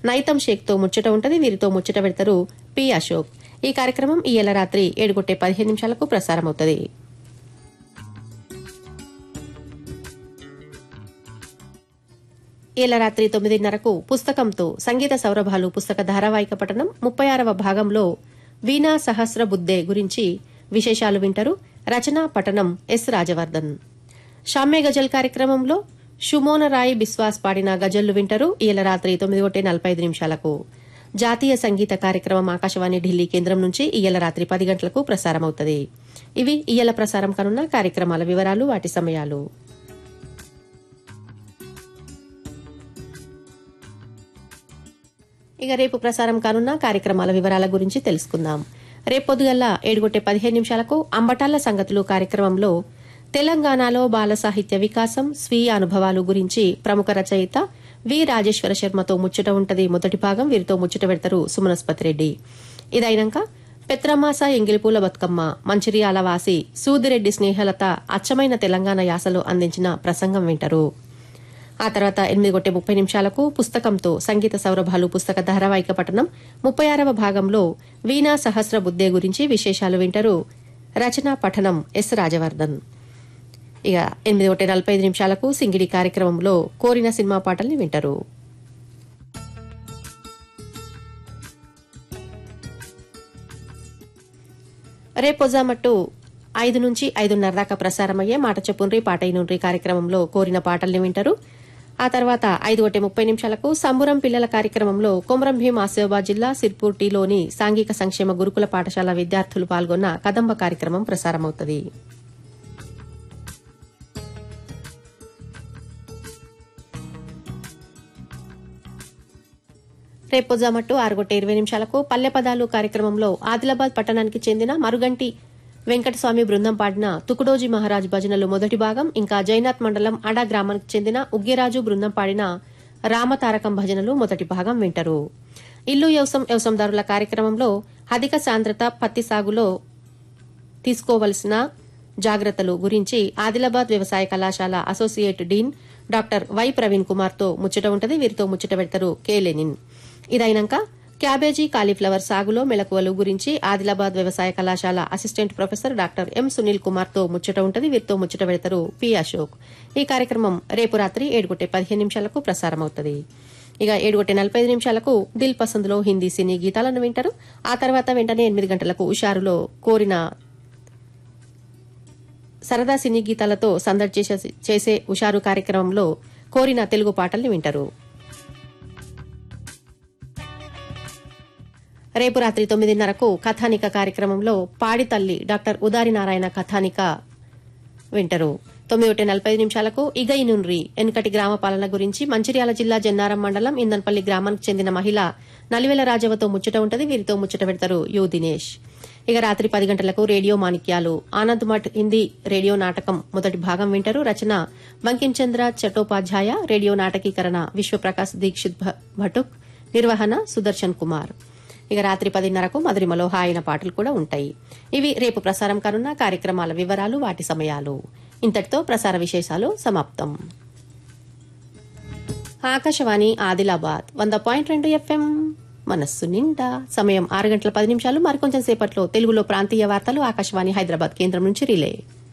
నైతం షేక్తో ముచ్చట ఉంటది వీరితో ముచ్చట పెడతారు పి అశోక్ ఈ కార్యక్రమం ఈ ఏళ్ల రాత్రి ఏడుగొట్టే పదిహేను నిమిషాలకు ప్రసారమవుతుంది ఏళ్ల రాత్రి తొమ్మిదిన్నరకు పుస్తకంతో సంగీత సౌరభాలు పుస్తక ధారావాహిక పఠనం ముప్పై ఆరవ భాగంలో వీణా సహస్ర బుద్దే గురించి విశేషాలు వింటారు రచన పఠనం ఎస్ రాజవర్ధన్ షామ్య గజల్ కార్యక్రమంలో షుమోనరాయ్ బిస్వాస్ పాడిన గజల్లు వింటారు ఈల రాత్రి తొమ్మిది ఒకటి నలభై ఐదు నిమిషాలకు జాతీయ సంగీత కార్యక్రమం ఆకాశవాణి ఢిల్లీ కేంద్రం నుంచి ఇయ్యల రాత్రి పది గంటలకు ప్రసారమవుతుంది ఇవి ఇయ్యల ప్రసారం కానున్న కార్యక్రమాల వివరాలు వాటి సమయాలు ఇక రేపు ప్రసారం కానున్న కార్యక్రమాల వివరాల గురించి తెలుసుకుందాం రేపు పొద్దుగల్లా ఏడుగొట్టే పదిహేను నిమిషాలకు అంబటాల సంగతులు కార్యక్రమంలో తెలంగాణలో బాల సాహిత్య వికాసం స్వీయ అనుభవాలు గురించి ప్రముఖ రచయిత వి రాజేశ్వర శర్మతో ముచ్చట ఉంటది మొదటి భాగం వీరితో ముచ్చట పెడతారు సుమనస్పతి రెడ్డి ఇదైనాక పెత్రమాస ఎంగిలిపూల బతుకమ్మ మంచిర్యాల వాసి సూదిరెడ్డి స్నేహలత అచ్చమైన తెలంగాణ యాసలో అందించిన ప్రసంగం వింటారు ఆ తర్వాత ఎనిమిది గొట్టె ముప్పై నిమిషాలకు పుస్తకంతో సంగీత సౌరభాలు పుస్తక ధారావాహిక పఠనం ముప్పై ఆరవ భాగంలో వీణా సహస్ర బుద్దే గురించి విశేషాలు వింటారు రచన పఠనం ఎస్ రాజవర్ధన్ ఇక ఎనిమిది ఒకటి నలభై ఐదు నిమిషాలకు సింగిడి కార్యక్రమంలో కోరిన సినిమా పాటల్ని వింటారు రేపొజామట్టు ఐదు నుంచి ఐదున్నర దాకా ప్రసారమయ్యే మాట చెప్పుండ్రి పాట నుండ్రి కార్యక్రమంలో కోరిన పాటల్ని వింటారు ఆ తర్వాత ఐదు ఒకటి ముప్పై నిమిషాలకు సంబురం పిల్లల కార్యక్రమంలో కొమరం భీం ఆసిఫాబాద్ జిల్లా సిర్పూర్ టీలోని సాంఘిక సంక్షేమ గురుకుల పాఠశాల విద్యార్థులు పాల్గొన్న కదంబ కార్యక్రమం ప్రసారమవుతుంది రేపు పొద్దుమట్టు ఆరుగొట్ట ఇరవై నిమిషాలకు పల్లె పదాలు కార్యక్రమంలో ఆదిలాబాద్ పట్టణానికి చెందిన మరుగంటి వెంకటస్వామి బృందం పాడిన తుకుడోజీ మహారాజ్ భజనలు మొదటి భాగం ఇంకా జైనాథ్ మండలం అడా గ్రామానికి చెందిన ఉగ్గిరాజు బృందం పాడిన రామతారకం భజనలు మొదటి భాగం వింటారు ఇల్లు వ్యవసం వ్యవసందారుల కార్యక్రమంలో అధిక సాంద్రత పత్తి సాగులో తీసుకోవలసిన జాగ్రత్తలు గురించి ఆదిలాబాద్ వ్యవసాయ కళాశాల associate dean doctor Y Praveen Kumar తో ముచ్చట ఉంటది వీరితో ముచ్చట పెడతారు కే లెనిన్ ఇదైనాక క్యాబేజీ కాలీఫ్లవర్ సాగులో మెలకువలు గురించి ఆదిలాబాద్ వ్యవసాయ కళాశాల assistant professor doctor M Sunil Kumar తో ముచ్చట ఉంటది వీరితో ముచ్చట పెడతారు పి అశోక్ ఈ కార్యక్రమం రేపు రాత్రి ఏడుగుట్టే పదిహేను నిమిషాలకు ప్రసారమవుతుంది ఇక ఏడుగొట్టే నలభై ఐదు నిమిషాలకు దిల్ పసంద్లో హిందీ సినీ గీతాలను వింటారు ఆ తర్వాత వెంటనే ఎనిమిది గంటలకు ఉషారులో కోరిన సరదా సినీ గీతాలతో సందడి చేసే చేసే ఉషారు కార్యక్రమంలో కోరిన తెలుగు పాటల్ని వింటారు రేపు రాత్రి తొమ్మిదిన్నరకు కథానిక కార్యక్రమంలో పాడి తల్లి డాక్టర్ ఉదారి నారాయణ కథానిక వింటారు తొమ్మిది ఒకటి నలభై ఐదు నిమిషాలకు ఇగైనున్రి ఎన్కటి గ్రామ పాలన గురించి మంచిర్యాల జిల్లా జన్నారం మండలం ఇందన్పల్లి గ్రామానికి చెందిన మహిళ నలివెల రాజవతో ముచ్చట ఉంటది వీరితో ముచ్చట పెడతారు యు దినేష్ ఇక రాత్రి పది గంటలకు రేడియో మాణిక్యాలు ఆనంద్ మఠ్ హిందీ రేడియో నాటకం మొదటి భాగం వింటారు రచన బంకించంద్ర చట్టోపాధ్యాయ రేడియో నాటకీకరణ విశ్వప్రకాశ్ దీక్షిత్ భ- భటుక్ నిర్వహణ సుదర్శన్ కుమార్ ఇక రాత్రి పదిన్నరకు మధురిమలో హాయిన పాటలు కూడా ఉంటాయి ఇవి రేపు ప్రసారం కానున్న కార్యక్రమాల వివరాలు వాటి సమయాలు ఇంతటితో ప్రసార విశేషాలు సమాప్తం ఆకాశవాణి ఆదిలాబాద్ వంద పాయింట్ రెండు ఎఫ్ఎం మనస్సు నిండా సమయం ఆరు గంటల పది నిమిషాలు మరికొంచెం సేపట్లో తెలుగులో ప్రాంతీయ వార్తలు ఆకాశవాణి హైదరాబాద్ కేంద్రం నుంచి రిలే